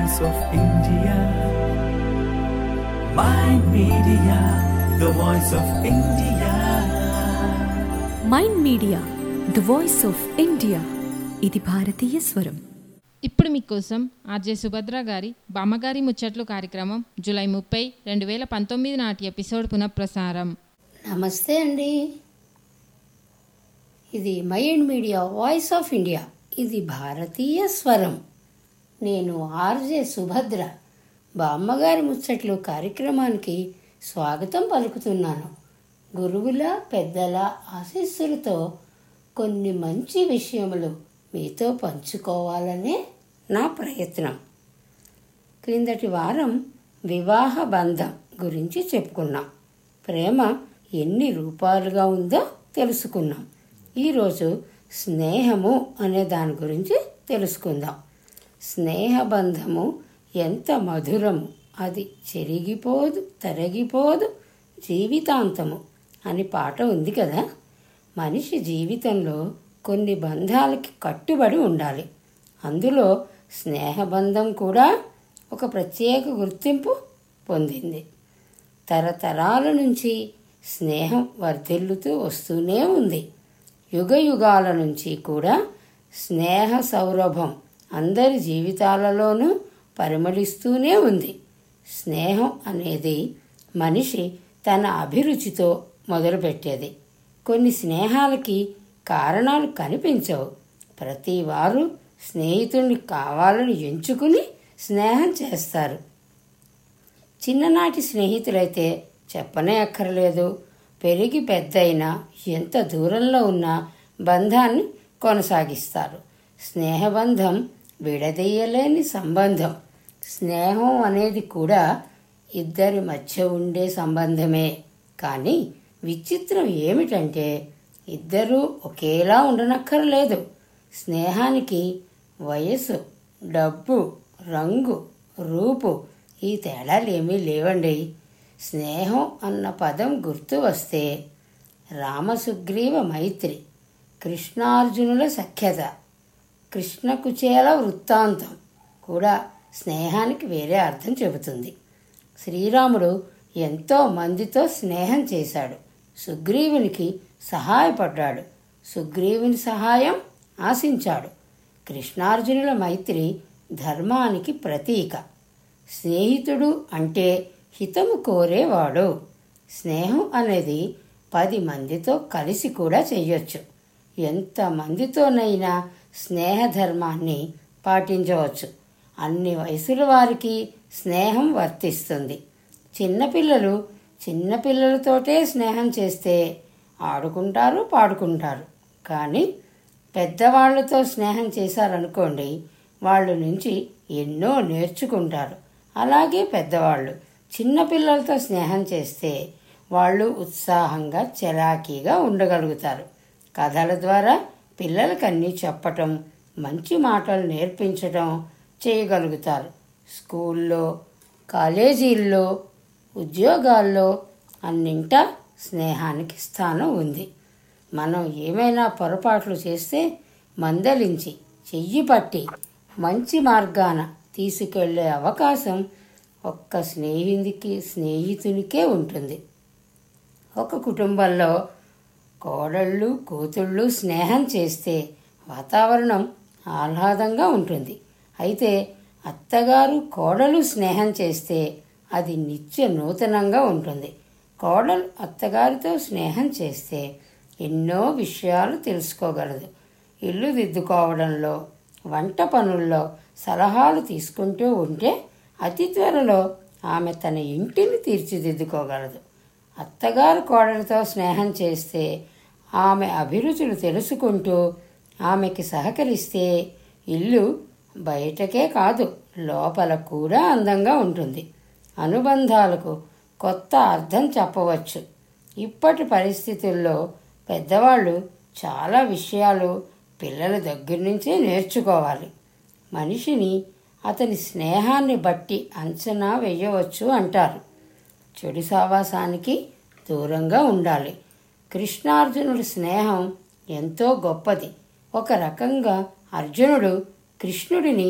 voice of India. My media, the voice of India. Mind Media the voice of India ఇది భారతీయ స్వరం ఇప్పుడు మీకోసం ఆర్జే సుభద్ర గారి బామ్మగారి ముచ్చట్లు కార్యక్రమం జూలై ముప్పై రెండు వేల పంతొమ్మిది నాటి ఎపిసోడ్ పునఃప్రసారం నమస్తే అండి ఇది Mind Media voice of India ఇది భారతీయ స్వరం నేను ఆర్జే సుభద్ర బామ్మగారి ముచ్చట్లు కార్యక్రమానికి స్వాగతం పలుకుతున్నాను గురువుల పెద్దల ఆశీస్సులతో కొన్ని మంచి విషయములు మీతో పంచుకోవాలనే నా ప్రయత్నం క్రిందటి వారం వివాహ బంధం గురించి చెప్పుకున్నాం ప్రేమ ఎన్ని రూపాలుగా ఉందో తెలుసుకున్నాం ఈరోజు స్నేహము అనే దాని గురించి తెలుసుకుందాం స్నేహబంధము ఎంత మధురము అది చెరిగిపోదు తరగిపోదు జీవితాంతము అని పాట ఉంది కదా మనిషి జీవితంలో కొన్ని బంధాలకి కట్టుబడి ఉండాలి అందులో స్నేహబంధం కూడా ఒక ప్రత్యేక గుర్తింపు పొందింది తరతరాల నుంచి స్నేహం వర్ధిల్లుతూ వస్తూనే ఉంది యుగ యుగాల నుంచి కూడా స్నేహ సౌరభం అందరి జీవితాలలోనూ పరిమళిస్తూనే ఉంది స్నేహం అనేది మనిషి తన అభిరుచితో మొదలుపెట్టేది కొన్ని స్నేహాలకి కారణాలు కనిపించవు ప్రతి వారు స్నేహితుడిని కావాలని ఎంచుకుని స్నేహం చేస్తారు చిన్ననాటి స్నేహితులైతే చెప్పనే అక్కర్లేదు పెరిగి పెద్దయినా ఎంత దూరంలో ఉన్నా బంధాన్ని కొనసాగిస్తారు స్నేహబంధం విడదీయలేని సంబంధం స్నేహం అనేది కూడా ఇద్దరి మధ్య ఉండే సంబంధమే కానీ విచిత్రం ఏమిటంటే ఇద్దరూ ఒకేలా ఉండనక్కర్లేదు స్నేహానికి వయసు డబ్బు రంగు రూపు ఈ తేడాలేమీ లేవండి స్నేహం అన్న పదం గుర్తు వస్తే రామసుగ్రీవ మైత్రి కృష్ణార్జునుల సఖ్యత కృష్ణకుచేల వృత్తాంతం కూడా స్నేహానికి వేరే అర్థం చెబుతుంది శ్రీరాముడు ఎంతో మందితో స్నేహం చేశాడు సుగ్రీవునికి సహాయపడ్డాడు సుగ్రీవుని సహాయం ఆశించాడు కృష్ణార్జునుల మైత్రి ధర్మానికి ప్రతీక స్నేహితుడు అంటే హితము కోరేవాడు స్నేహం అనేది పది మందితో కలిసి కూడా చెయ్యొచ్చు ఎంత మందితోనైనా స్నేహధర్మాన్ని పాటించవచ్చు అన్ని వయసుల వారికి స్నేహం వర్తిస్తుంది చిన్నపిల్లలు చిన్నపిల్లలతోటే స్నేహం చేస్తే ఆడుకుంటారు పాడుకుంటారు కానీ పెద్దవాళ్లతో స్నేహం చేశారనుకోండి వాళ్ళ నుంచి ఎన్నో నేర్చుకుంటారు అలాగే పెద్దవాళ్ళు చిన్నపిల్లలతో స్నేహం చేస్తే వాళ్ళు ఉత్సాహంగా చలాకీగా ఉండగలుగుతారు కథల ద్వారా పిల్లలకి అన్నీ చెప్పటం మంచి మాటలు నేర్పించడం చేయగలుగుతారు స్కూల్లో కాలేజీల్లో ఉద్యోగాల్లో అన్నింటా స్నేహానికి స్థానం ఉంది మనం ఏమైనా పొరపాట్లు చేస్తే మందలించి చెయ్యి పట్టి మంచి మార్గాన తీసుకెళ్లే అవకాశం ఒక్క స్నేహితునికి స్నేహితునికే ఉంటుంది ఒక కుటుంబంలో కోడళ్ళు కూతుళ్ళు స్నేహం చేస్తే వాతావరణం ఆహ్లాదంగా ఉంటుంది అయితే అత్తగారు కోడలు స్నేహం చేస్తే అది నిత్య నూతనంగా ఉంటుంది కోడలు అత్తగారితో స్నేహం చేస్తే ఎన్నో విషయాలు తెలుసుకోగలదు ఇల్లు దిద్దుకోవడంలో వంట పనుల్లో సలహాలు తీసుకుంటూ ఉంటే అతి త్వరలో ఆమె తన ఇంటిని తీర్చిదిద్దుకోగలదు అత్తగారు కోడలతో స్నేహం చేస్తే ఆమె అభిరుచులు తెలుసుకుంటూ ఆమెకి సహకరిస్తే ఇల్లు బయటకే కాదు లోపల కూడా అందంగా ఉంటుంది అనుబంధాలకు కొత్త అర్థం చెప్పవచ్చు ఇప్పటి పరిస్థితుల్లో పెద్దవాళ్ళు చాలా విషయాలు పిల్లల దగ్గర నుంచే నేర్చుకోవాలి మనిషిని అతని స్నేహాన్ని బట్టి అంచనా వేయవచ్చు అంటారు చెడు సావాసానికి దూరంగా ఉండాలి కృష్ణార్జునుడి స్నేహం ఎంతో గొప్పది ఒక రకంగా అర్జునుడు కృష్ణుడిని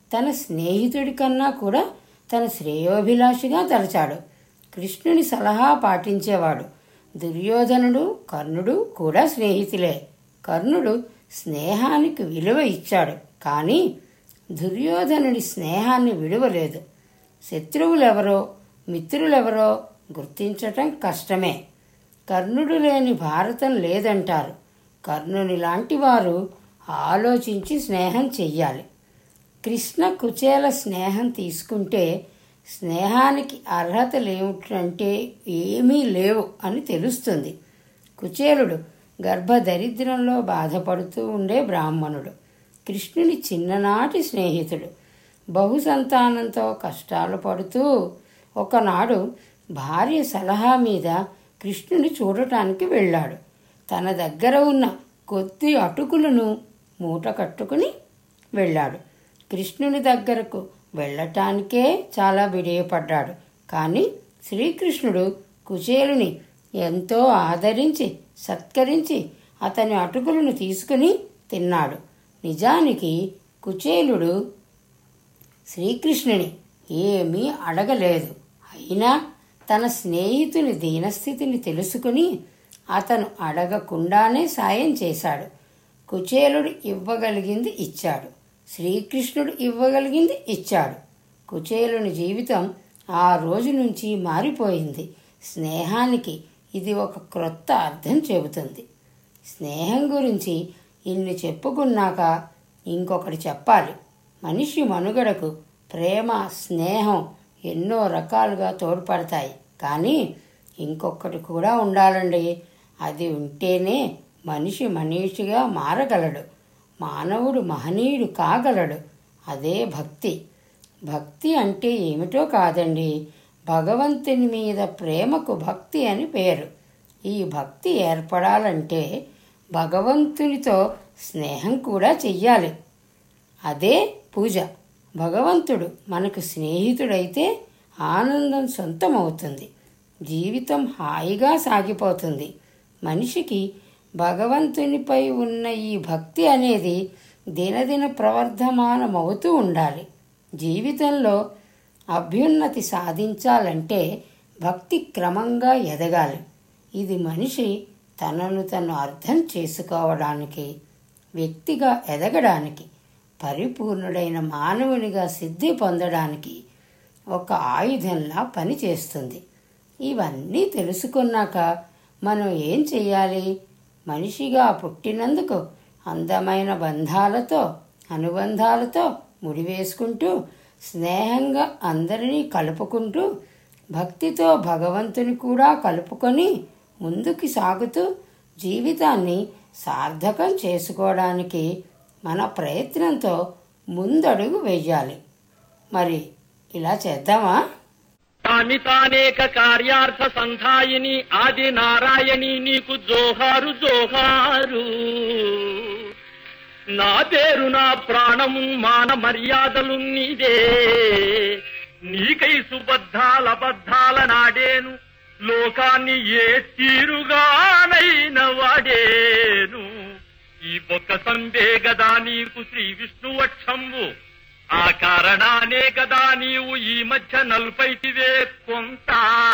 తన స్నేహితుడి కన్నా కూడా తన శ్రేయోభిలాషిగా తలచాడు కృష్ణుని సలహా పాటించేవాడు దుర్యోధనుడు కర్ణుడు కూడా స్నేహితులే కర్ణుడు స్నేహానికి విలువ ఇచ్చాడు కానీ దుర్యోధనుడి స్నేహాన్ని విడువలేదు శత్రువులెవరో మిత్రులెవరో గుర్తించటం కష్టమే కర్ణుడు లేని భారతం లేదంటారు కర్ణుని లాంటి వారు ఆలోచించి స్నేహం చెయ్యాలి కృష్ణ కుచేల స్నేహం తీసుకుంటే స్నేహానికి అర్హతలేమిటంటే ఏమీ లేవు అని తెలుస్తుంది కుచేలుడు గర్భదరిద్రంలో బాధపడుతూ ఉండే బ్రాహ్మణుడు కృష్ణుని చిన్ననాటి స్నేహితుడు బహుసంతానంతో కష్టాలు పడుతూ ఒకనాడు భార్య సలహా మీద కృష్ణుని చూడటానికి వెళ్ళాడు తన దగ్గర ఉన్న కొద్ది అటుకులను మూట కట్టుకుని వెళ్ళాడు కృష్ణుని దగ్గరకు వెళ్ళటానికే చాలా బిడియపడ్డాడు కానీ శ్రీకృష్ణుడు కుచేలుని ఎంతో ఆదరించి సత్కరించి అతని అటుకులను తీసుకుని తిన్నాడు నిజానికి కుచేలుడు శ్రీకృష్ణుని ఏమీ అడగలేదు అయినా తన స్నేహితుని దీనస్థితిని తెలుసుకుని అతను అడగకుండానే సాయం చేశాడు కుచేలుడు ఇవ్వగలిగింది ఇచ్చాడు శ్రీకృష్ణుడు ఇవ్వగలిగింది ఇచ్చాడు కుచేలుని జీవితం ఆ రోజు నుంచి మారిపోయింది స్నేహానికి ఇది ఒక క్రొత్త అర్థం చెబుతుంది స్నేహం గురించి ఇన్ని చెప్పుకున్నాక ఇంకొకటి చెప్పాలి మనిషి మనుగడకు ప్రేమ స్నేహం ఎన్నో రకాలుగా తోడ్పడతాయి కానీ ఇంకొకటి కూడా ఉండాలండి అది ఉంటేనే మనిషి మనిషిగా మారగలడు మానవుడు మహనీయుడు కాగలడు అదే భక్తి భక్తి అంటే ఏమిటో కాదండి భగవంతుని మీద ప్రేమకు భక్తి అని పేరు ఈ భక్తి ఏర్పడాలంటే భగవంతునితో స్నేహం కూడా చెయ్యాలి అదే పూజ భగవంతుడు మనకు స్నేహితుడైతే ఆనందం సొంతమవుతుంది జీవితం హాయిగా సాగిపోతుంది మనిషికి భగవంతునిపై ఉన్న ఈ భక్తి అనేది దినదిన ప్రవర్ధమానమవుతూ ఉండాలి జీవితంలో అభ్యున్నతి సాధించాలంటే భక్తి క్రమంగా ఎదగాలి ఇది మనిషి తనను తను అర్థం చేసుకోవడానికి వ్యక్తిగా ఎదగడానికి పరిపూర్ణుడైన మానవునిగా సిద్ధి పొందడానికి ఒక ఆయుధంలా పనిచేస్తుంది ఇవన్నీ తెలుసుకున్నాక మనం ఏం చెయ్యాలి మనిషిగా పుట్టినందుకు అందమైన బంధాలతో అనుబంధాలతో ముడివేసుకుంటూ స్నేహంగా అందరినీ కలుపుకుంటూ భక్తితో భగవంతుని కూడా కలుపుకొని ముందుకు సాగుతూ జీవితాన్ని సార్థకం చేసుకోవడానికి మన ప్రయత్నంతో ముందడుగు వేయాలి మరి ఇలా చేద్దామా అమితానేక కార్యార్థ సంధాయిని ఆది నారాయణి నీకు జోహారు జోహారు నా పేరు నా ప్రాణము మాన మర్యాదలు నీదే నీకై సుబద్ధాల బద్ధాల నాడేను లోకాన్ని ఏ తీరుగానైన వాడేను ఈ బొక్క సంబే గదా నీకు శ్రీ విష్ణువక్షంబు ఆ కారణానే కదా నీవు ఈ మధ్య నలుపైతివే కొంత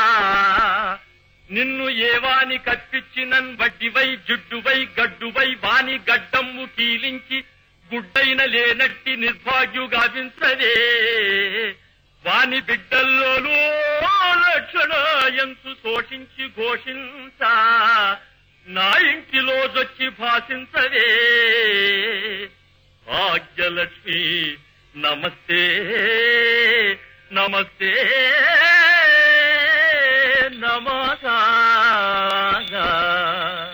నిన్ను ఏవాని కప్పించినన్ వడ్డివై జుడ్డువై గడ్డువై వాని గడ్డమ్ము కీలించి గుడ్డైన లేనట్టి నిర్భాగ్యుగా వించదే వాని బిడ్డల్లోనూ లక్షణ ఎంతు శోషించి ఘోషించ నా ఇంటిలోజొచ్చి భాషించదే భాగ్యలక్ష్మి నమస్తే నమస్తే నమస్కార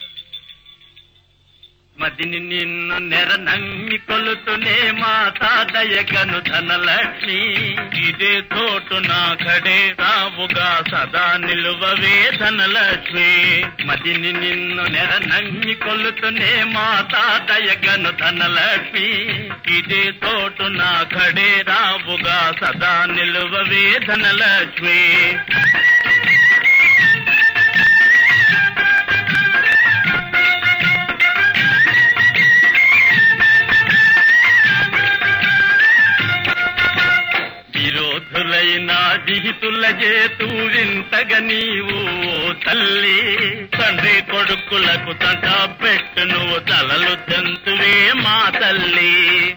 మదిని నిన్ను నెర నంగి కొలుతునే మాతా దయగను ధనలక్ష్మి ఇదే తోటు నా కడే రావుగా సదా నిలువవే ధనలక్ష్మి మదిని నిన్ను నెర నంగి కొలుతునే మాతా దయగను ధనలక్ష్మి ఇదే తోటు నా కడే రావుగా సదా నిలువవే ధనలక్ష్మి యోధులైన దిహితుల చేతూ వింతగా నీవు ఓ తల్లి తండ్రి కొడుకులకు తంట పెట్టు నువ్వు తలలు తెంతువే మా తల్లి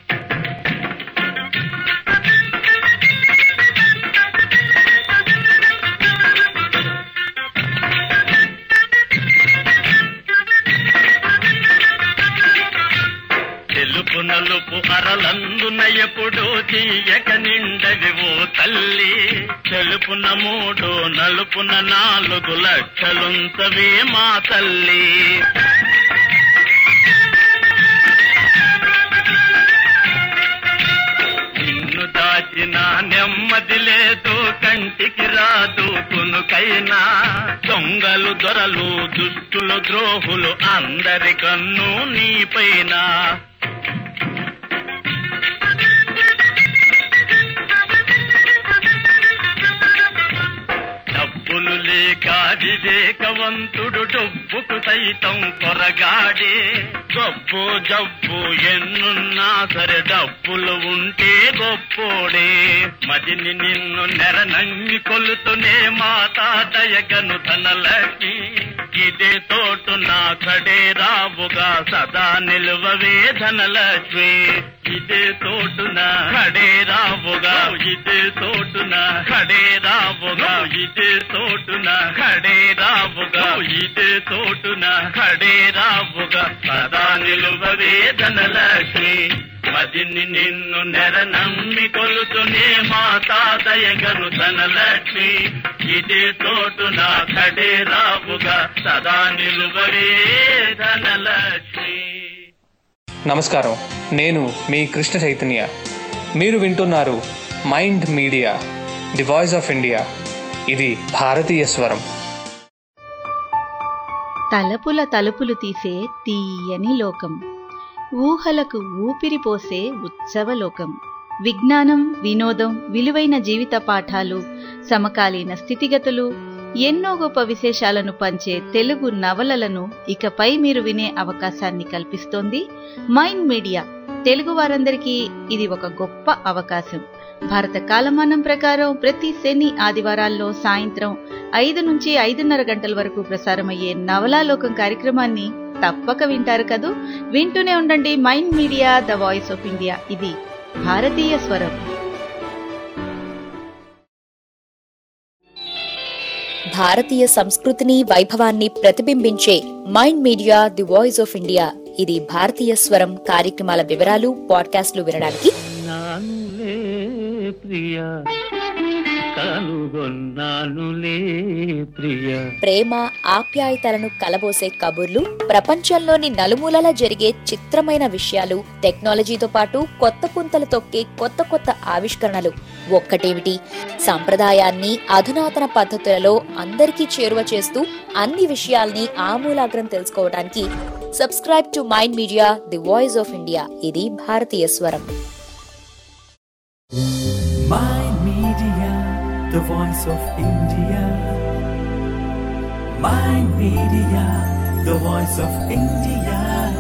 తెలుపు నలుపు అరలందున ఎప్పుడు తీయక నిండవి ఓ తల్లి తెలుపున మూడు నలుపున నాలుగు లక్షలుంతవే మా తల్లి నిన్ను దాచిన నెమ్మది లేదు కంటికి రాదు కునుకైనా దొంగలు దొరలు దుష్టులు ద్రోహులు అందరి కన్ను నీపైన డబ్బులు లేక వివేకవంతుడు డబ్బుకు సైతం కొరగాడే గొప్పు జబ్బు ఎన్నున్నా సరే డబ్బులు ఉంటే గొప్పోడే మదిని నిన్ను నెరనంగి కొలుతునే మాతా దయగను తన లక్ష్మి ఇదే తోటు నా కడే రావుగా సదా నిలువవే ధనలక్ష్మి ఇదే తోటున కడే రావుగా ఇదే తోటున కడే రావుగా ఇదే తోటున కడే రావుగా ఇదే తోటున కడే రావుగా సదా నిలువవే ధనలక్ష్మి మదిని నిన్ను నెర నమ్మి కొలుతునే మాతా దయగను ధనలక్ష్మి ఇదే తోటున కడే రావుగా సదా నిలువవే ధనలక్ష్మి నమస్కారం నేను మీ కృష్ణ చైతన్య మీరు వింటున్నారు Mind Media the voice of India ఇది భారతీయ స్వరం తలపుల తలుపులు తీసే తీయని లోకం ఊహలకు ఊపిరి పోసే ఉత్సవలోకం విజ్ఞానం వినోదం విలువైన జీవిత పాఠాలు సమకాలీన స్థితిగతులు ఎన్నో గొప్ప విశేషాలను పంచే తెలుగు నవలలను ఇకపై మీరు వినే అవకాశాన్ని కల్పిస్తోంది మైండ్ మీడియా తెలుగు వారందరికీ ఇది ఒక గొప్ప అవకాశం భారత కాలమానం ప్రకారం ప్రతి శని ఆదివారాల్లో సాయంత్రం ఐదు నుంచి ఐదున్నర గంటల వరకు ప్రసారమయ్యే నవలాలోకం కార్యక్రమాన్ని తప్పక వింటారు కదూ వింటూనే ఉండండి Mind Media the voice of India ఇది భారతీయ స్వరం భారతీయ సంస్కృతిని వైభవాన్ని ప్రతిబింబించే Mind Media the voice of India ఇది భారతీయ స్వరం కార్యక్రమాల వివరాలు పాడ్కాస్ట్లు వినడానికి నానులే ప్రియ కనుగొన్నానులే ప్రియ ప్రేమ ఆప్యాయతలను కలబోసే కబుర్లు ప్రపంచంలోని నలుమూలలా జరిగే చిత్రమైన విషయాలు టెక్నాలజీతో పాటు కొత్త పుంతలు తొక్కే కొత్త కొత్త ఆవిష్కరణలు ఒక్కటేమిటి సంప్రదాయాన్ని అధునాతన పద్ధతులలో అందరికీ చేరువ చేస్తూ అన్ని విషయాల్ని ఆమూలాగ్రం తెలుసుకోవడానికి subscribe to Mind Media the voice of India ఇది భారతీయ స్వరం Mind Media, the voice of India. Mind Media, the voice of India.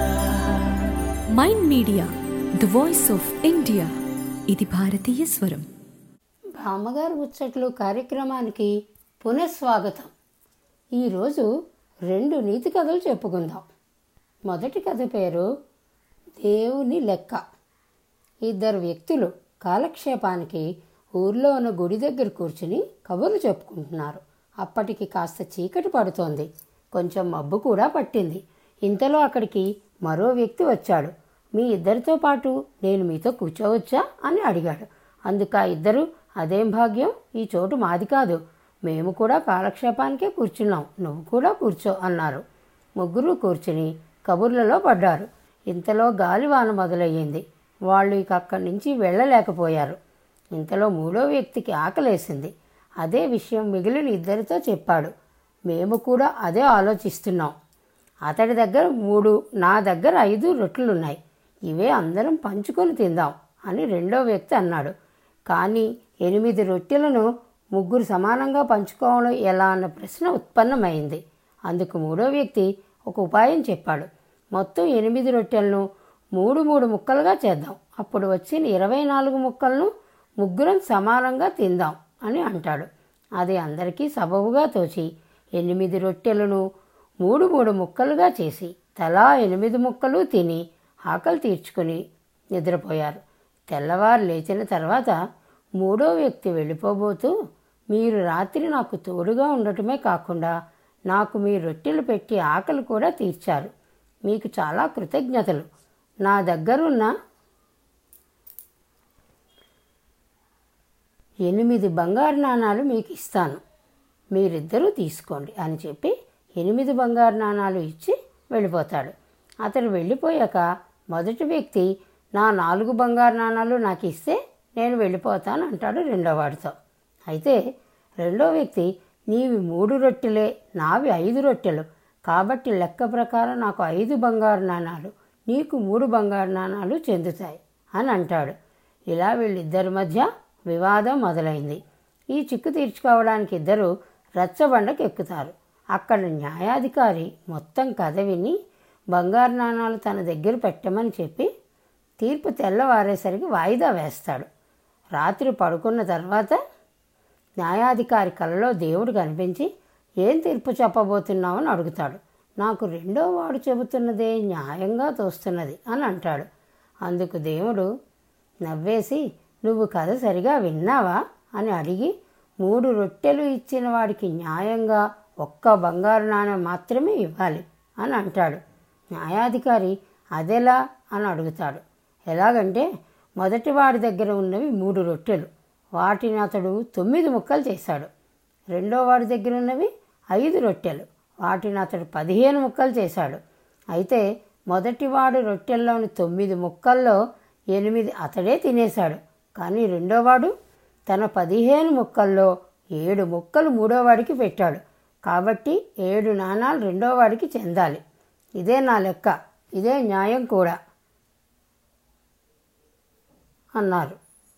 Mind Media the voice of India ఇది భారతీయ స్వరం బామ్మగారు ముచ్చట్లు కార్యక్రమానికి పునఃస్వాగతం ఈరోజు రెండు నీతి కథలు చెప్పుకుందాం మొదటి కథ పేరు దేవుని లెక్క ఇద్దరు వ్యక్తులు కాలక్షేపానికి ఊర్లో ఉన్న గుడి దగ్గర కూర్చుని కబుర్లు చెప్పుకుంటున్నారు అప్పటికి కాస్త చీకటి పడుతోంది కొంచెం మబ్బు కూడా పట్టింది ఇంతలో అక్కడికి మరో వ్యక్తి వచ్చాడు మీ ఇద్దరితో పాటు నేను మీతో కూర్చోవచ్చా అని అడిగాడు అందుకు ఆ ఇద్దరు అదేం భాగ్యం ఈ చోటు మాది కాదు మేము కూడా కాలక్షేపానికే కూర్చున్నాం నువ్వు కూడా కూర్చో అన్నారు ముగ్గురు కూర్చుని కబుర్లలో పడ్డారు ఇంతలో గాలివాన మొదలయ్యింది వాళ్ళు ఇక అక్కడి నుంచి వెళ్ళలేకపోయారు ఇంతలో మూడో వ్యక్తికి ఆకలేసింది అదే విషయం మిగిలిన ఇద్దరితో చెప్పాడు మేము కూడా అదే ఆలోచిస్తున్నాం అతడి దగ్గర మూడు నా దగ్గర ఐదు రొట్టెలున్నాయి ఇవే అందరం పంచుకొని తిందాం అని రెండో వ్యక్తి అన్నాడు కానీ ఎనిమిది రొట్టెలను ముగ్గురు సమానంగా పంచుకోవడం ఎలా అన్న ప్రశ్న ఉత్పన్నమైంది అందుకు మూడో వ్యక్తి ఒక ఉపాయం చెప్పాడు మొత్తం ఎనిమిది రొట్టెలను మూడు మూడు ముక్కలుగా చేద్దాం అప్పుడు వచ్చిన ఇరవై నాలుగు ముక్కలను ముగ్గురం సమానంగా తిందాం అని అంటాడు అది అందరికీ సబబుగా తోచి ఎనిమిది రొట్టెలను మూడు మూడు ముక్కలుగా చేసి తలా ఎనిమిది ముక్కలు తిని ఆకలి తీర్చుకుని నిద్రపోయారు తెల్లవారు లేచిన తర్వాత మూడో వ్యక్తి వెళ్ళిపోబోతూ మీరు రాత్రి నాకు తోడుగా ఉండటమే కాకుండా నాకు మీ రొట్టెలు పెట్టి ఆకలి కూడా తీర్చారు మీకు చాలా కృతజ్ఞతలు నా దగ్గరున్న ఎనిమిది బంగారు నాణాలు మీకు ఇస్తాను మీరిద్దరూ తీసుకోండి అని చెప్పి ఎనిమిది బంగారు నాణాలు ఇచ్చి వెళ్ళిపోతాడు అతడు వెళ్ళిపోయాక మొదటి వ్యక్తి నా నాలుగు బంగారు నాణాలు నాకు ఇస్తే నేను వెళ్ళిపోతాను అంటాడు రెండో వాడితో అయితే రెండో వ్యక్తి నీవి మూడు రొట్టెలే నావి ఐదు రొట్టెలు కాబట్టి లెక్క ప్రకారం నాకు ఐదు బంగారు నాణాలు నీకు మూడు బంగారు నాణాలు చెందుతాయి అని అంటాడు ఇలా వీళ్ళిద్దరి మధ్య వివాదం మొదలైంది ఈ చిక్కు తీర్చుకోవడానికి ఇద్దరు రచ్చబండకు ఎక్కుతారు అక్కడ న్యాయాధికారి మొత్తం కథ విని బంగారు నాణాలు తన దగ్గర పెట్టమని చెప్పి తీర్పు తెల్లవారేసరికి వాయిదా వేస్తాడు రాత్రి పడుకున్న తర్వాత న్యాయాధికారి కలలో దేవుడు కనిపించి ఏం తీర్పు చెప్పబోతున్నావని అడుగుతాడు నాకు రెండో వాడు చెబుతున్నదే న్యాయంగా తోస్తున్నది అని అంటాడు అందుకు దేవుడు నవ్వేసి నువ్వు కథ సరిగా విన్నావా అని అడిగి మూడు రొట్టెలు ఇచ్చిన వాడికి న్యాయంగా ఒక్క బంగారు నాణెం మాత్రమే ఇవ్వాలి అని అంటాడు న్యాయాధికారి అదెలా అని అడుగుతాడు ఎలాగంటే మొదటి వాడి దగ్గర ఉన్నవి మూడు రొట్టెలు వాటిని అతడు తొమ్మిది ముక్కలు చేశాడు రెండో వాడి దగ్గర ఉన్నవి ఐదు రొట్టెలు వాటిని అతడు పదిహేను ముక్కలు చేశాడు అయితే మొదటివాడు రొట్టెల్లోని తొమ్మిది ముక్కల్లో ఎనిమిది అతడే తినేశాడు కానీ రెండోవాడు తన పదిహేను ముక్కల్లో ఏడు ముక్కలు మూడోవాడికి పెట్టాడు కాబట్టి ఏడు నాణాలు రెండోవాడికి చెందాలి ఇదే నా లెక్క ఇదే న్యాయం కూడా అన్నారు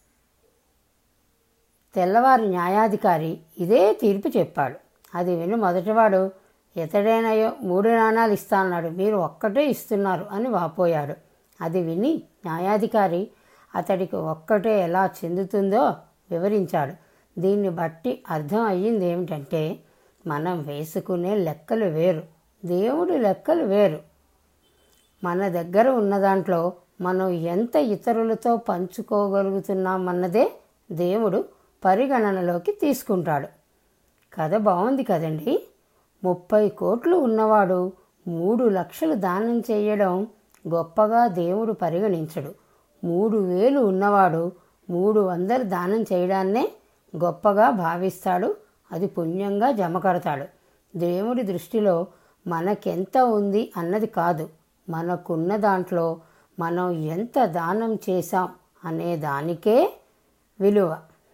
తెల్లవారి న్యాయాధికారి ఇదే తీర్పు చెప్పాడు అది విని మొదటివాడు ఇతడేనయో మూడు నాణాలు ఇస్తాన్నాడు మీరు ఒక్కటే ఇస్తున్నారు అని వాపోయాడు అది విని న్యాయాధికారి అతడికి ఒక్కటే ఎలా చెందుతుందో వివరించాడు దీన్ని బట్టి అర్థం అయ్యింది ఏమిటంటే మనం వేసుకునే లెక్కలు వేరు దేవుడి లెక్కలు వేరు మన దగ్గర ఉన్న దాంట్లో మనం ఎంత ఇతరులతో పంచుకోగలుగుతున్నామన్నదే దేవుడు పరిగణనలోకి తీసుకుంటాడు కథ బాగుంది కదండి ముప్పై కోట్లు ఉన్నవాడు మూడు లక్షలు దానం చేయడం గొప్పగా దేవుడు పరిగణించడు మూడు వేలు ఉన్నవాడు మూడు వందలు దానం చేయడాన్నే గొప్పగా భావిస్తాడు అది పుణ్యంగా జమ కడతాడు దేవుడి దృష్టిలో మనకెంత ఉంది అన్నది కాదు మనకున్న దాంట్లో మనం ఎంత దానం చేశాం అనే దానికే విలువ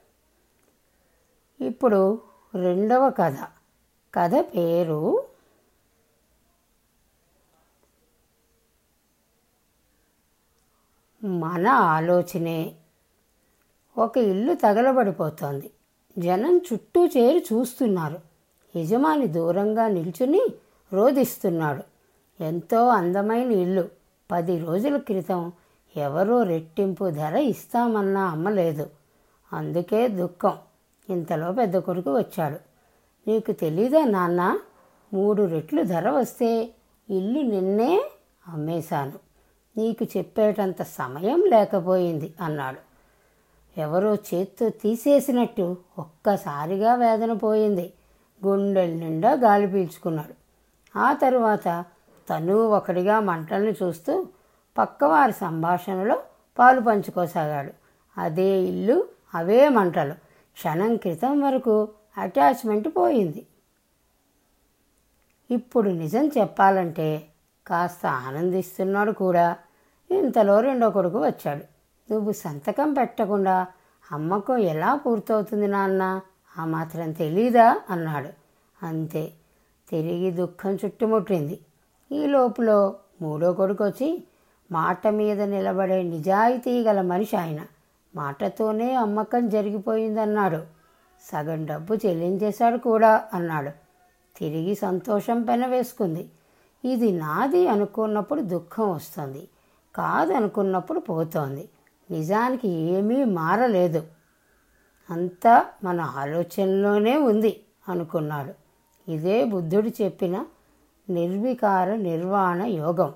ఇప్పుడు రెండవ కథ కథ పేరు మన ఆలోచనే ఒక ఇల్లు తగలబడిపోతోంది జనం చుట్టూ చేరి చూస్తున్నారు యజమాని దూరంగా నిల్చుని రోధిస్తున్నాడు ఎంతో అందమైన ఇల్లు పది రోజుల క్రితం ఎవరో రెట్టింపు ధర ఇస్తామన్నా అమ్మలేదు అందుకే దుఃఖం ఇంతలో పెద్ద కొడుకు వచ్చాడు నీకు తెలీదా నాన్న మూడు రెట్లు ధర వస్తే ఇల్లు నిన్నే అమ్మేశాను నీకు చెప్పేటంత సమయం లేకపోయింది అన్నాడు ఎవరో చేత్తో తీసేసినట్టు ఒక్కసారిగా వేదన పోయింది గుండెల నిండా గాలి పీల్చుకున్నాడు ఆ తరువాత తను ఒకడిగా మంటల్ని చూస్తూ పక్కవారి సంభాషణలో పాలు పంచుకోసాగాడు అదే ఇల్లు అవే మంటలు క్షణం క్రితం వరకు అటాచ్మెంట్ పోయింది ఇప్పుడు నిజం చెప్పాలంటే కాస్త ఆనందిస్తున్నాడు కూడా ఇంతలో రెండో కొడుకు వచ్చాడు నువ్వు సంతకం పెట్టకుండా అమ్మకం ఎలా పూర్తవుతుంది నాన్న ఆ మాత్రం తెలీదా అన్నాడు అంతే తిరిగి దుఃఖం చుట్టుముట్టింది ఈ లోపులో మూడో కొడుకు వచ్చి మాట మీద నిలబడే నిజాయితీ గల మనిషి ఆయన మాటతోనే అమ్మకం జరిగిపోయిందన్నాడు సగం డబ్బు చెల్లించేశాడు కూడా అన్నాడు తిరిగి సంతోషం పెనవేసుకుంది ఇది నాది అనుకున్నప్పుడు దుఃఖం వస్తుంది కాదు అనుకున్నప్పుడు పోతోంది నిజానికి ఏమీ మారలేదు అంతా మన ఆలోచనలోనే ఉంది అనుకున్నాడు ఇదే బుద్ధుడు చెప్పిన నిర్వికార నిర్వాణ యోగం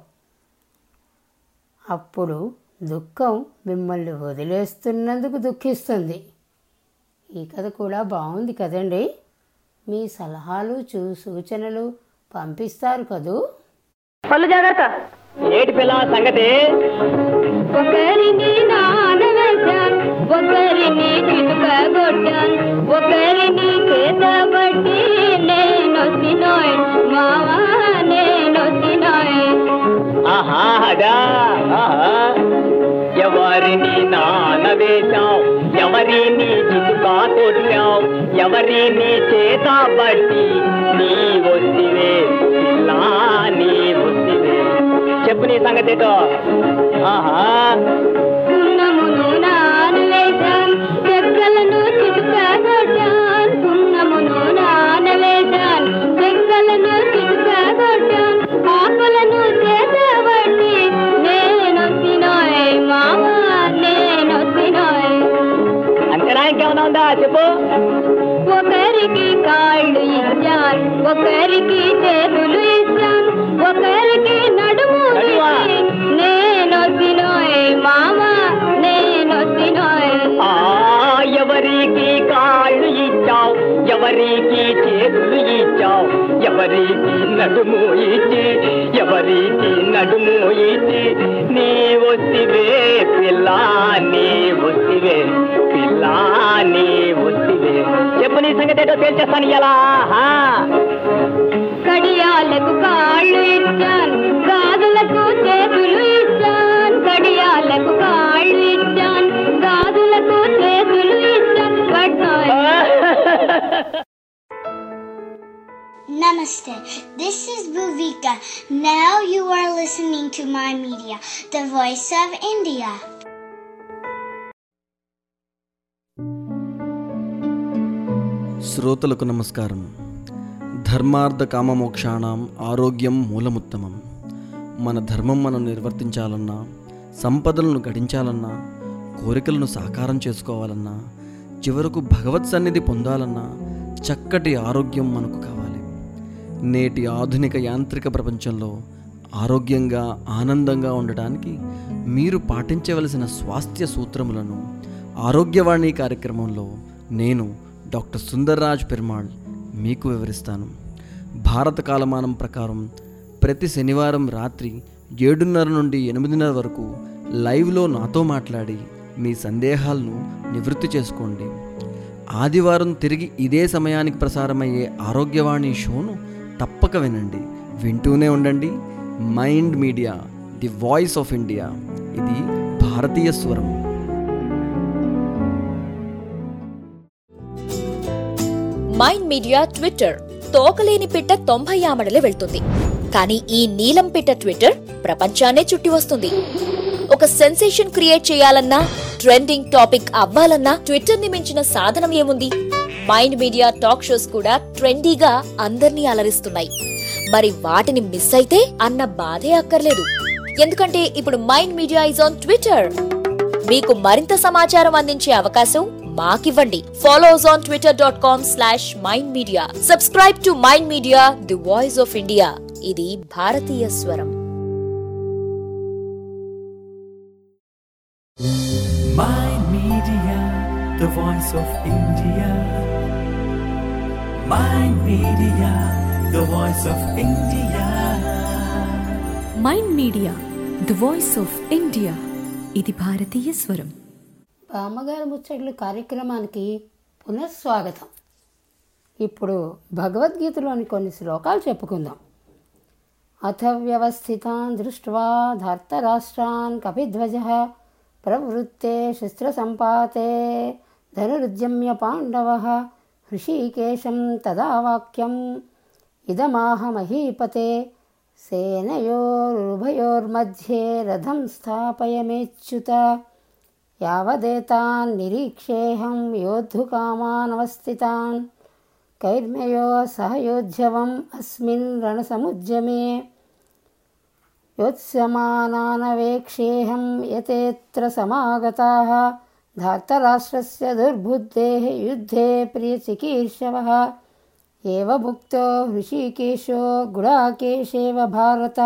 అప్పుడు దుఃఖం మిమ్మల్ని వదిలేస్తున్నందుకు దుఃఖిస్తుంది ఈ కథ కూడా బాగుంది కదండి మీ సలహాలు చూ సూచనలు పంపిస్తారు కదూ పళ్ళు జాగ్రత్త ఏటి పిల్ల సంగతి ఒకరిని నానవేశాను ఒకరిని చిలుకగొట్టాను ఒకరిని చేతబట్టి నేనొచ్చినోయ్ మావా నేనొచ్చినోయ్ ఆహా అదా ఆహా. ఎవరిని నానవేశావు ఎవరిని చితుకా కొట్టావు ఎవరిని చేత బట్టి నీ వస్తివే పిల్లా నీ వస్తివే చెప్పు నీ సంగతితో ఆహా సున్నమును నానవేశాను చెక్కలను చిలుకగొట్టాను సున్నమును నానవేశాను చెక్కలను చిలుకగొట్టాను ఆకులను చేతబట్టి నేనొచ్చినోయ్ మావా నేనొచ్చినోయ్ అంతేనా ఇంకేమైనా ఉందా చెప్పు ఒకరికి కాళ్ళు ఇచ్చాను ఒకరికి చేతులు ఇచ్చాను ఒకరికి నడుము నడుమా? ఇచ్చి నేనొచ్చినోయ్ మామ నేనొచ్చినోయ్ ఆ ఎవరికి కాళ్ళు ఇచ్చావు ఎవరికి చేతులు ఇచ్చావు ఎవరికి నడుము ఇచ్చి ఎవరికి నడుము ఇచ్చి నీ వస్తివే పిల్ల నీ వస్తివే పిల్ల నీ వస్తివే చెప్పు నీ సంగతి ఏంటో తేల్చేస్తాను ఇలా కడియాలకు కాళ్ళు ఇచ్చాను గాజులకు చేతులు ఇచ్చాను కడియాలకు కాళ్ళు ఇచ్చాను గాజులకు చేతులు ఇచ్చాను పట్నోయ్ Namaste. This is Bhuvika. Now you are listening to my media, the voice of India. శ్రోతలకు నమస్కారం ధర్మార్థ కామమోక్షాణం ఆరోగ్యం మూలముత్తమం మన ధర్మం మనం నిర్వర్తించాలన్నా సంపదలను గడించాలన్నా కోరికలను సాకారం చేసుకోవాలన్నా చివరకు భగవత్ సన్నిధి పొందాలన్నా చక్కటి ఆరోగ్యం మనకు కావాలి నేటి ఆధునిక యాంత్రిక ప్రపంచంలో ఆరోగ్యంగా ఆనందంగా ఉండటానికి మీరు పాటించవలసిన స్వాస్థ్య సూత్రములను ఆరోగ్యవాణి కార్యక్రమంలో నేను డాక్టర్ సుందర్రాజ్ పెరుమాళ్ మీకు వివరిస్తాను భారత కాలమానం ప్రకారం ప్రతి శనివారం రాత్రి ఏడున్నర నుండి ఎనిమిదిన్నర వరకు లైవ్లో నాతో మాట్లాడి మీ సందేహాలను నివృత్తి చేసుకోండి ఆదివారం తిరిగి ఇదే సమయానికి ప్రసారమయ్యే ఆరోగ్యవాణి షోను తప్పక వినండి వింటూనే ఉండండి Mind Media the voice of India ఇది భారతీయ స్వరం మైండ్ మీడియా ట్విట్టర్ తోకలేని పిట్ట తొంభై ఆమడలే వెళ్తుంది కానీ ఈ నీలం పిట్ట ట్విట్టర్ ప్రపంచాన్నే చుట్టి వస్తుంది ఒక సెన్సేషన్ క్రియేట్ చేయాలన్నా ట్రెండింగ్ టాపిక్ అవ్వాలన్నా ట్విట్టర్ ని మించిన సాధనం ఏముంది మైండ్ మీడియా టాక్ షోస్ కూడా ట్రెండీగా అందర్నీ అలరిస్తున్నాయి మరి వాటిని మిస్ అయితే అన్న బాధే అక్కర్లేదు ఎందుకంటే ఇప్పుడు Mind Media is on Twitter మీకు మరింత సమాచారం అందించే అవకాశం మాకివ్వండి follow us on Twitter dot com slash Mind Media subscribe to Mind Media the voice of India ఇది భారతీయ స్వరం Mind Media, the voice of India. Mind Media, the voice of India. Mind Media the voice of India ఇది భారతీయ స్వరం బామ్మగారి ముచ్చట్లు కార్యక్రమానికి పునఃస్వాగతం ఇప్పుడు భగవద్గీతలోని కొన్ని శ్లోకాలు చెప్పుకుందాం అథ వ్యవస్థితాన్ దృష్ట్వా ధర్తరాష్ట్రాన్ కపిధ్వజ ప్రవృత్తే శస్త్రసంపాతే ధనురుద్యమ్య పాండవ హృషీకేశం తదా వాక్యం ఇదమాహ మహీపతే సేనయోరుభయోర్मध्ये రథం స్థాపయమేచ్యుత యావదేతాన్ నిరీక్షేహం యోద్ధుకామానవస్థితాన్ कैर्मयो सहयोज्यवम् अस्मिन् रणसमुद्यमे योत्स्यमानानवेक्षेऽहं यतेऽत्र समागताः धार्तराष्ट्रस्य दुर्बुद्धेः युद्धे प्रियचिकीर्षवः एवमुक्तो ऋषिकेशो गुडाकेशेव भारत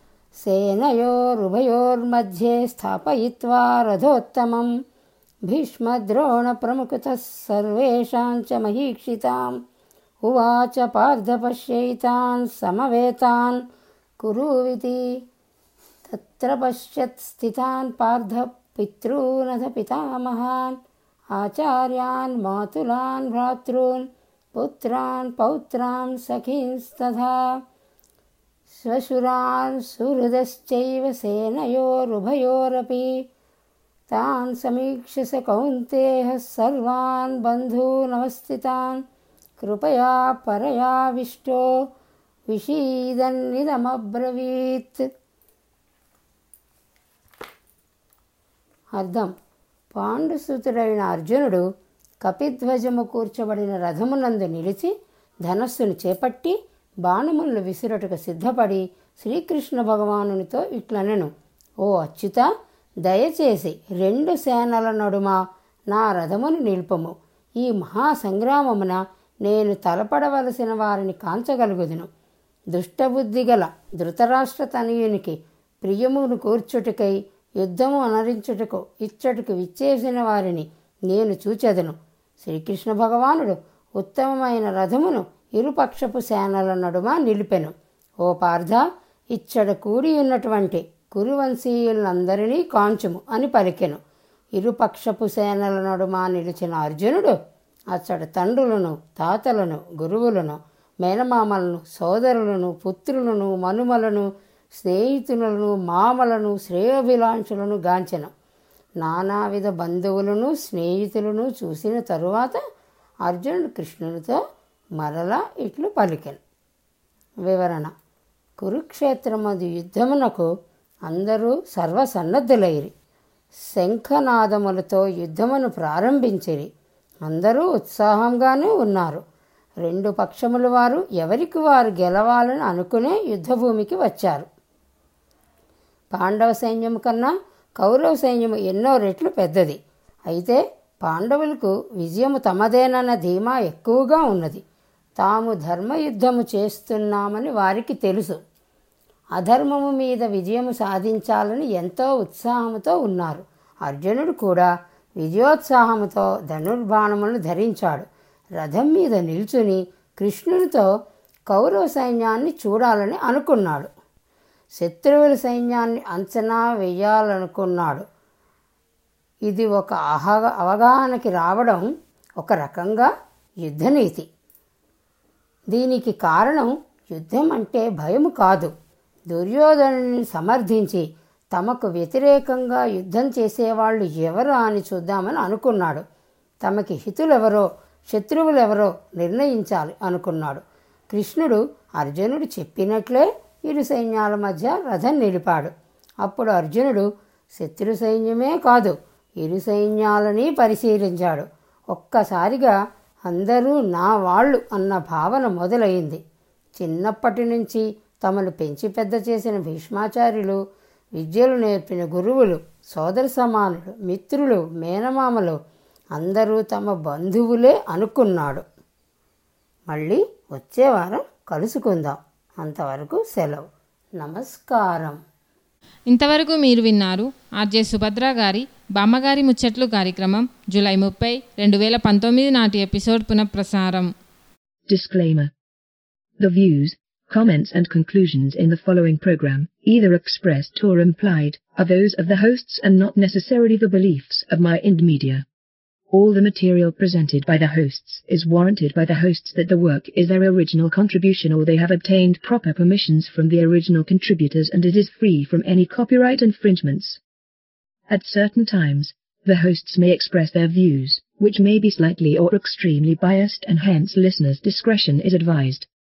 सेनयोरुभयोर्मध्ये स्थापयित्वा रथोत्तमं भीष्मद्रोणप्रमुखतः सर्वेषां च महीक्षिताम् उवाच पार्थपश्यैतान् समवेतान् कुरुविति तत्र पश्यत् स्थितान् पार्थ पितॄनथ पितामहान् आचार्यान् मातुलान् भ्रातॄन् पुत्रान् पौत्रान् सखींस्तथा श्वशुरान् सुहृदश्चैव सेनयोरुभयोरपि तान् समीक्ष्य स कौन्तेयः सर्वान् बन्धूनवस्थितान् कृपया परयाविष्टो విషీదన్నిదమబ్రవీత్ అర్థం పాండుసుతుడైన అర్జునుడు కపిధ్వజము కూర్చబడిన రథమునందు నిలిచి ధనస్సును చేపట్టి బాణములను విసురటకు సిద్ధపడి శ్రీకృష్ణ భగవానునితో ఇట్లనెను ఓ అచ్యుత దయచేసి రెండు సేనల నడుమ నా రథమును నిలుపము ఈ మహాసంగ్రామమున నేను తలపడవలసిన వారిని కాంచగలుగుదును దుష్టబుద్ధి గల ధృతరాష్ట్ర తనయునికి ప్రియమును కూర్చుటకై యుద్ధము అనరించుటకు ఇచ్చటకు విచ్చేసిన వారిని నేను చూచెదను శ్రీకృష్ణ భగవానుడు ఉత్తమమైన రథమును ఇరుపక్షపు సేనల నడుమ నిలిపెను ఓ పార్థ ఇచ్చట కూడి ఉన్నటువంటి కురువంశీయులందరినీ కాంచుము అని పలికెను ఇరుపక్షపు సేనల నడుమ నిలిచిన అర్జునుడు అచ్చట తండ్రులను తాతలను గురువులను మేనమామలను సోదరులను పుత్రులను మనుమలను స్నేహితులను మామలను శ్రేయోభిలాంక్షులను గాంచెను నానావిధ బంధువులను స్నేహితులను చూసిన తరువాత అర్జునుడు కృష్ణునితో మరలా ఇట్లు పలికెను వివరణ కురుక్షేత్రమది యుద్ధమునకు అందరూ సర్వసన్నద్ధులైరి శంఖనాదములతో యుద్ధమును ప్రారంభించిరి అందరూ ఉత్సాహంగానే ఉన్నారు రెండు పక్షముల వారు ఎవరికి వారు గెలవాలని అనుకునే యుద్ధభూమికి వచ్చారు పాండవ సైన్యం కన్నా కౌరవ సైన్యం ఎన్నో రెట్లు పెద్దది అయితే పాండవులకు విజయము తమదేనన్న ధీమా ఎక్కువగా ఉన్నది తాము ధర్మయుద్ధము చేస్తున్నామని వారికి తెలుసు అధర్మము మీద విజయము సాధించాలని ఎంతో ఉత్సాహముతో ఉన్నారు అర్జునుడు కూడా విజయోత్సాహముతో ధనుర్బాణములను ధరించాడు రథం మీద నిల్చుని కృష్ణునితో కౌరవ సైన్యాన్ని చూడాలని అనుకున్నాడు శత్రువుల సైన్యాన్ని అంచనా వేయాలనుకున్నాడు ఇది ఒక అహ అవగాహనకి రావడం ఒక రకంగా యుద్ధనీతి దీనికి కారణం యుద్ధం అంటే భయం కాదు దుర్యోధనుని సమర్థించి తమకు వ్యతిరేకంగా యుద్ధం చేసేవాళ్ళు ఎవరు అని చూద్దామని అనుకున్నాడు తమకి హితులెవరో శత్రువులెవరో నిర్ణయించాలి అనుకున్నాడు కృష్ణుడు అర్జునుడు చెప్పినట్లే ఇరు సైన్యాల మధ్య రథం నిలిపాడు అప్పుడు అర్జునుడు శత్రు సైన్యమే కాదు ఇరు సైన్యాలని పరిశీలించాడు ఒక్కసారిగా అందరూ నా వాళ్ళు అన్న భావన మొదలైంది చిన్నప్పటి నుంచి తమను పెంచి పెద్ద చేసిన భీష్మాచార్యులు విద్యలు నేర్పిన గురువులు సోదర సమానులు మిత్రులు మేనమామలు అందరూ తమ బంధువులే అనుకున్నాడు మళ్ళీ వచ్చే వారం కలుసుకుందాం అంతవరకు సెలవు నమస్కారం ఇంతవరకు మీరు విన్నారు ఆర్జే సుభద్ర గారి బామ్మగారి ముచ్చట్లు కార్యక్రమం జూలై ముప్పై రెండు వేల పంతొమ్మిది నాటి ఎపిసోడ్ పునఃప్రసారం Disclaimer. The views, comments and conclusions in the following program, either expressed or implied, are those of the hosts and not necessarily the beliefs of my Ind Media. All the material presented by the hosts is warranted by the hosts that the work is their original contribution or they have obtained proper permissions from the original contributors and it is free from any copyright infringements. At certain times, the hosts may express their views, which may be slightly or extremely biased and hence listeners' discretion is advised.